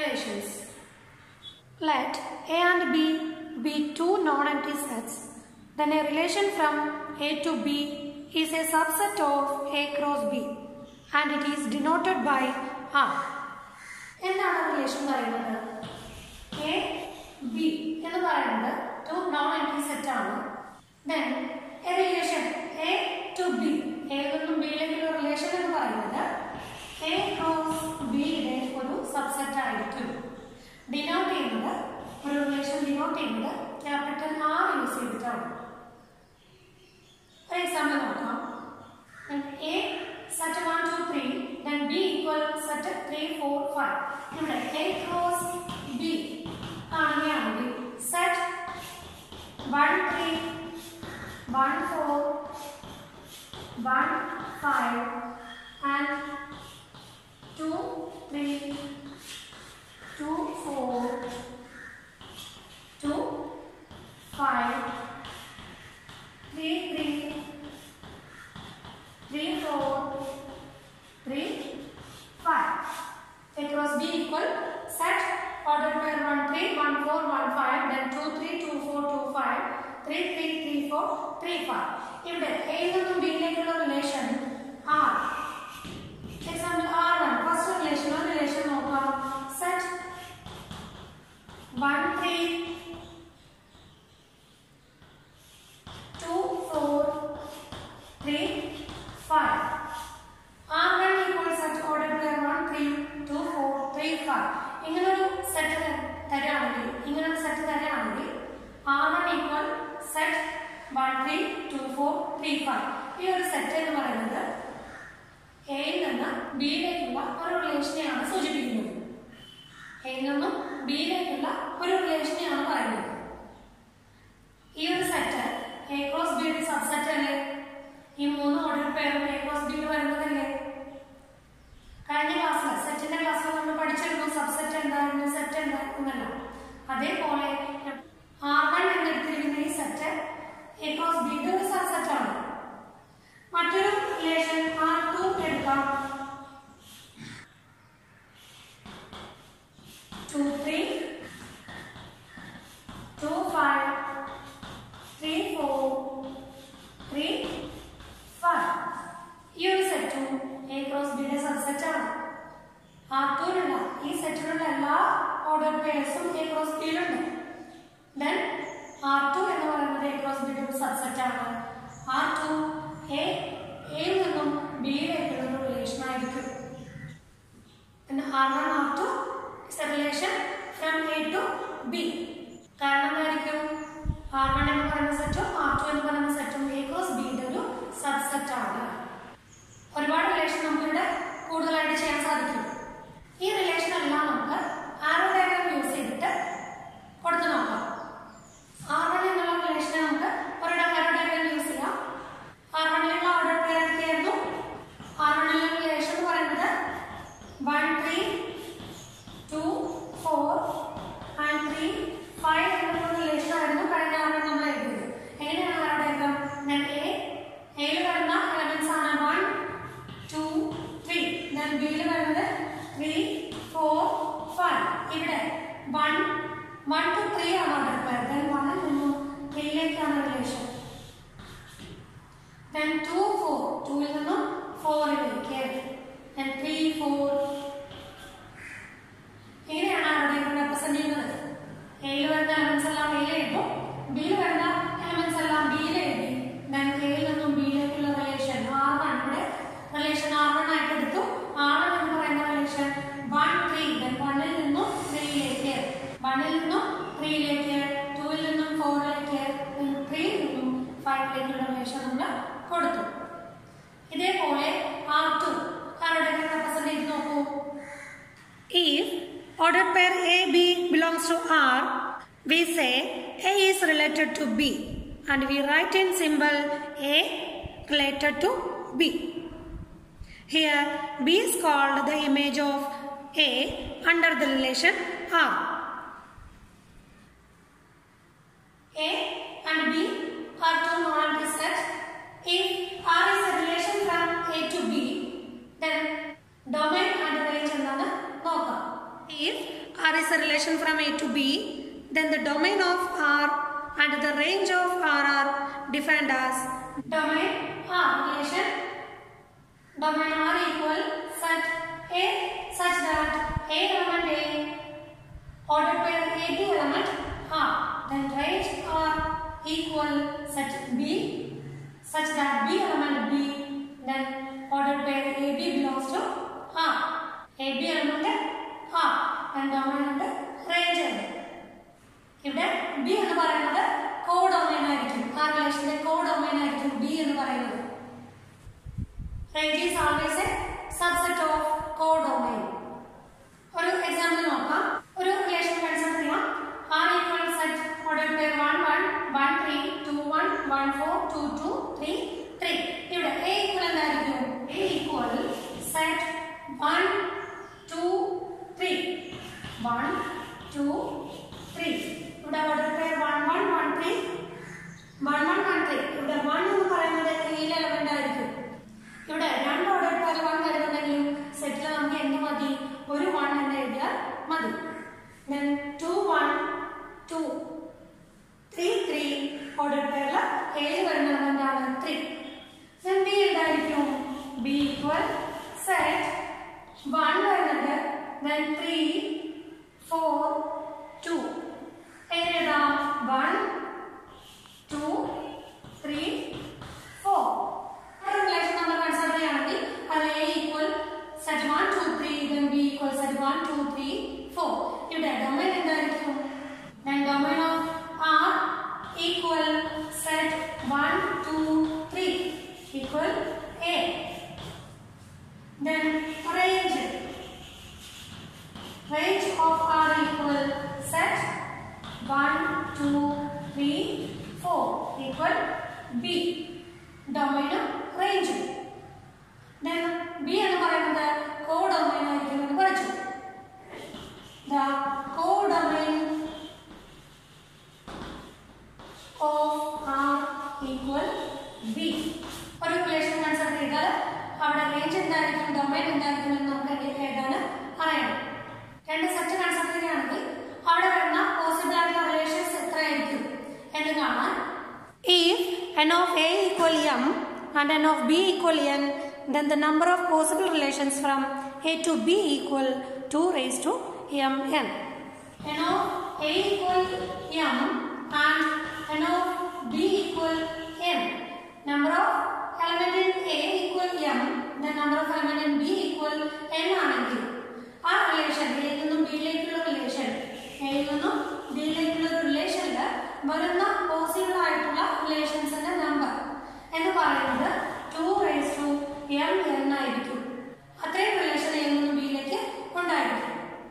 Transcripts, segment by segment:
Relations. Let A and B be two non-empty sets. Then a relation from A to B is a subset of A cross B and it is denoted by R. എന്താണ് relation പറയുന്നത് A B എന്ന് പറയുന്നത് two non empty set ആണ് then A relation A to B എയിൽ നിന്നും ബിയിലേക്കുള്ള relation എന്ന് പറയുന്നത് എ ക്രോസ് ബിയുടെ ഒരു സബ്സെറ്റ് ആയിരിക്കും ഡിനോട്ട് ചെയ്യുന്നത് ഒരു റിലേഷൻ ഡിനോട്ട് ചെയ്യുന്നത് ക്യാപിറ്റൽ ആർ യൂസ് ചെയ്തിട്ടാണ് ഒരു എക്സാമ്പിൾ നോക്കാം A set one two three then B equal set three four five ഇവിടെ എ ക്രോസ് ബി കാണുകയാണെങ്കിൽ set one three one four one five and two three two four two five three three three four three five across B equal set order pair 1 3 1 4 1 5 then 2 3 2 4 2 5 3 3 3 4 3 5 ഇവിടെ A യിൽ നിന്നും B യിലേക്കുള്ള relation R example R ആണ് first relation ഒരു relation നോക്കാം set 1 3 2 4 3 5 R1 equals such order pair 1 3 2 4 3 5 ഇങ്ങനൊരു set തരാണെങ്കിൽ ഇങ്ങനൊരു set തരാണെങ്കിൽ R1 equal set 1 3 2 4 3 5 ഈ ഒരു സെറ്റ് എന്ന് പറയുന്നത് എയിൽ നിന്ന് ബിയിലേക്കുള്ള ഒരു റിലേഷനെയാണ് സൂചിപ്പിക്കുന്നത് എയിൽ നിന്നും ബിയിലേക്കുള്ള ഒരു റിലേഷനെയാണ് പറയുന്നത് ഈ ഒരു സെറ്റ് എ ക്രോസ് ബിയുടെ സബ്സെറ്റ് അല്ലേ ഈ മൂന്ന് ഓർഡർ പേരും എ ക്രോസ് ബിയിൽ വരുന്നതല്ലേ കഴിഞ്ഞ ക്ലാസ്സിൽ സെറ്റിന്റെ ക്ലാസ്സിൽ നമ്മൾ പഠിച്ചിരുന്നു സബ്സെറ്റ് എന്തായിരുന്നു സെറ്റ് എന്തായിരുന്നല്ല അതേപോലെ ആർ വൺ എന്നെടുത്തിരിക്കുന്ന ഈ സെറ്റ് എ ക്രോസ് ബിയുടെ ഒരു സബ്സെറ്റ് ആണ് മറ്റൊരു റിലേഷൻ ആർ ടു എടുക്കാം two three two five three four three five ഈ ഒരു സെറ്റും എ ക്രോസ് ബിയുടെ സബ്സെറ്റ് ആണ് ആർ ടുവിലുള്ള ഈ സെറ്റിലുള്ള എല്ലാ ഓർഡർ പേഴ്സും എ ക്രോസ് ബിയിലുണ്ട് ദെൻ ആർ ടു എന്ന് പറയുന്നത് എ ക്രോസ് ബിയുടെ ഒരു സബ്സെറ്റ് ആണ് ആർ ടു എ എയിൽ നിന്നും ബിയിലേക്കുള്ള ഒരു റിലേഷൻ ആയിരിക്കും പിന്നെ R one R two is a relation from A to B കാരണം എന്തായിരിക്കും ആർ വൺ എന്ന് പറയുന്ന സെറ്റും ആർ ടു എന്ന് പറയുന്ന സെറ്റും എ ക്രോസ് ബിയുടെ ഒരു സബ്സെറ്റ് ആണ് ഒരുപാട് റിലേഷൻ നമുക്കിവിടെ കൂടുതലായിട്ട് ചെയ്യാൻ സാധിക്കും ഈ റിലേഷൻ എല്ലാം നമുക്ക് ആരോ ഡയഗ്രാം യൂസ് ചെയ്തിട്ട് കൊടുത്തു നോക്കാം ആർ വൺ എന്നുള്ള റിലേഷനെ നമുക്ക് ഒരു ആരോ ഡയഗ്രാം യൂസ് ചെയ്യാം ആർ വണ്ണിലുള്ള ഓർഡർ പേർ എന്തൊക്കെയായിരുന്നു ആർ വണ്ണിലുള്ള റിലേഷൻ എന്ന് പറയുന്നത് one three two four and three five എന്നുള്ള റിലേഷൻ ആയിരുന്നു കഴിഞ്ഞ ആറ് നമ്മൾ എഴുതിയത് എങ്ങനെയാണ് ആരോ ഡയഗ്രാം ഞാൻ എ എയിൽ വരുന്ന എലമെന്റ്സ് ആണ് വൺ ടു ത്രീ ദെൻ ബിയിൽ വരുന്നത് ത്രീ ഫോർ ഫൈവ് ഇവിടെ വൺ വൺ ടു ത്രീ ആണ് ഓർഡർ പേർ ദെൻ വണ്ണിൽ നിന്നും ത്രീയിലേക്കാണ് റിലേഷൻ ദെൻ ടു ഫോർ ടൂവിൽ നിന്നും ഫോറിലേക്ക് ദെൻ ത്രീ ഫോർ ഇങ്ങനെയാണ് അവിടെ റെപ്രസെന്റ് ചെയ്യുന്നത് എയിൽ വരുന്ന എലമെന്റ്സ് എല്ലാം എയിൽ എഴുതും ബിയിൽ വരുന്ന എലമെന്റ്സ് എല്ലാം ബിയിൽ എഴുതി ദെൻ എയിൽ നിന്നും ബിയിലേക്കുള്ള റിലേഷൻ ആർ വൺ ഇവിടെ റിലേഷൻ ആർ വൺ ആയിട്ട് എടുത്തു ആർ വൺ എന്ന് പറയുന്ന റിലേഷൻ വൺ ത്രീ ദെൻ വണ്ണിൽ നിന്നും ത്രീയിലേക്ക് വണ്ണിൽ നിന്നും ത്രീയിലേക്ക് ടൂവിൽ നിന്നും ഫോറിലേക്ക് ത്രീയിൽ നിന്നും ഫൈവിലേക്കുള്ള റിലേഷൻ നമ്മൾ കൊടുത്തു ഇതേപോലെ ആർ ടു ആരുടെ റെപ്രസെന്റ് ചെയ്ത് നോക്കൂ If ordered pair AB belongs to R, we say A is related to B and we write in symbol A related to B. Here B is called the image of A under the relation R. A and B are two non-empty sets. If R is a relation from A to B, then domain and range എന്താണ് നോക്കാം. If R is a relation from A to B, then the domain of R and the range of R are defined as domain R relation domain R equal such A such that A element A ordered by the AB element R then range R equal such B such that B element B then ordered by the AB belongs to R AB element R and domain ഉണ്ട് range ഉണ്ട് ഇവിടെ B എന്ന് പറയുന്നത് കോ domain ആയിരിക്കും ആ റിലേഷന്റെ കോ domain ആയിരിക്കും B എന്ന് പറയുന്നത് range is always a subset of codomain ഒരു എക്സാമ്പിൾ നോക്കാം ഒരു റിലേഷൻ കൺസിഡർ ചെയ്യാം R equal set order by one one one three two one one four two two three three ഇവിടെ എ ഈക്വൽ എന്തായിരിക്കും A equal set one two three one two three ഇവിടെ order by one one one three one one one three ഇവിടെ one എന്ന് പറയുന്നത് എയിലെ element ആയിരിക്കും ഇവിടെ രണ്ട് ഓർഡർ പേർ വൺ വരുന്നുണ്ടെങ്കിലും സെറ്റിൽ നമുക്ക് എന്ത് മതി ഒരു വൺ എന്ന് എഴുതിയാൽ മതി then two one two three three order പേരിൽ ഏഴ് വരുന്ന എലമെന്റ് ആണ് ത്രീ then ബി എന്തായിരിക്കും ബി ഈക്വൽ സെറ്റ് വൺ വരുന്നുണ്ട് then ത്രീ ഫോർ ടു എഴുതാം വൺ ടു ത്രീ ഫോർ ഒരു റിലേഷൻ നമ്മൾ കൺസിഡർ ചെയ്യുകയാണെങ്കിൽ അത് A equal set one two three then B equal set one two three four ഇവിടെ domain എന്തായിരിക്കും then domain of R equal set 1, 2, 3 equal A. Then range. Range of R equal set 1, 2, 3, 4 equal B. Domain range. Then B എന്ന് പറയുന്നത് codomain ആയിരിക്കും എന്ന് പഠിച്ചു The codomain of R equal B. ഒരു relation consider ചെയ്താൽ അവിടെ range എന്തായിരിക്കും domain എന്തായിരിക്കും എന്ന് നമുക്ക് ഏതാണ് അറിയണം രണ്ട് സെറ്റ് കൺസിഡർ ചെയ്യുകയാണെങ്കിൽ അവിടെ വരുന്ന പോസിബിൾ ആയിട്ടുള്ള റിലേഷൻസ് എത്രയായിരിക്കും എന്ന് കാണാൻ If n of A equal m and n of B equal n, then the number of possible relations from A to B equal 2 raised to mn. n of A equal m and n of B equal n. Number of element in A equal m, the number of element in B equal n ആണെങ്കിൽ ആ relation എയിൽ നിന്നും ബിയിലേക്കുള്ള relation എയിൽ നിന്നും ബിയിലേക്കുള്ള ഒരു റിലേഷനിൽ വരുന്ന പോസിബിൾ ആയിട്ടുള്ള റിലേഷൻസിന്റെ നമ്പർ എന്ന് പറയുന്നത് two raise to M N ആയിരിക്കും അത്രയും റിലേഷൻ എയിൽ നിന്നും ബിയിലേക്ക് ഉണ്ടായിരിക്കും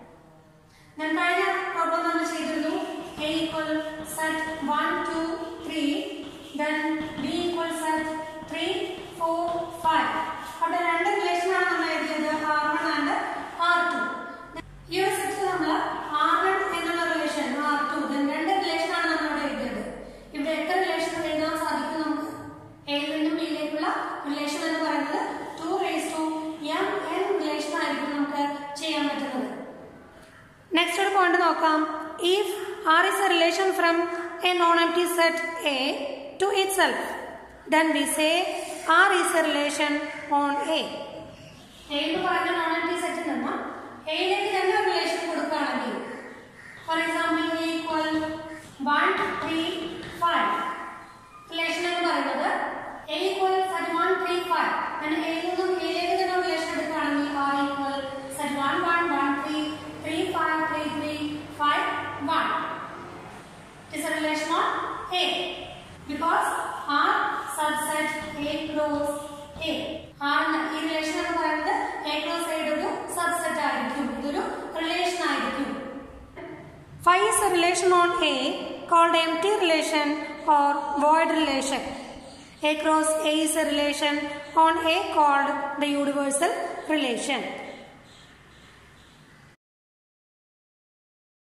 ഞാൻ കഴിഞ്ഞ പ്രോബ്ലം നമ്മൾ ചെയ്തിരുന്നു A equal set one two three then B equal set three four five അവിടെ രണ്ട് റിലേഷൻ ആണ് നമ്മൾ എഴുതിയത് R one and R two ഈ ഒരു സെറ്റിൽ നമ്മൾ ആർ വൺ എന്നുള്ള റിലേഷൻ ആർ ടു ദെൻ രണ്ട് റിലേഷൻ ആണ് നമ്മൾ ഇവിടെ എഴുതിയത് ഇവിടെ എത്ര റിലേഷൻ എഴുതാൻ സാധിക്കും നമുക്ക് എയിൽ നിന്നും ബിയിലേക്കുള്ള റിലേഷൻ എന്ന് പറയുന്നത് two raise to M N relation ആയിരിക്കും നമുക്ക് ചെയ്യാൻ പറ്റുന്നത് നെക്സ്റ്റ് ഒരു പോയിന്റ് നോക്കാം if R is a relation from A non empty set A to itself then we say R is a relation on A എന്ന് പറഞ്ഞ non എംറ്റി സെറ്റിൽ നിന്ന് എയിലേക്ക് തന്നെ ഒരു റിലേഷൻ കൊടുക്കുകയാണെങ്കിൽ for example equal one three five relation എന്ന് പറയുന്നത് A equal set one three five അങ്ങനെ എയിൽ നിന്നും എയിലേക്ക് തന്നെ റിലേഷൻ എടുക്കുകയാണെങ്കിൽ R equal set one one one three three five three three five one is a relation on A because R subset A cross A. R ഈ relation എന്ന് പറയുന്നത് A cross A യുടെ ഒരു സബ്സെറ്റ് ആയിരിക്കും ഇതൊരു relation ആയിരിക്കും Phi is a relation on A called empty relation or void relation. A cross A is a relation on A called the universal relation.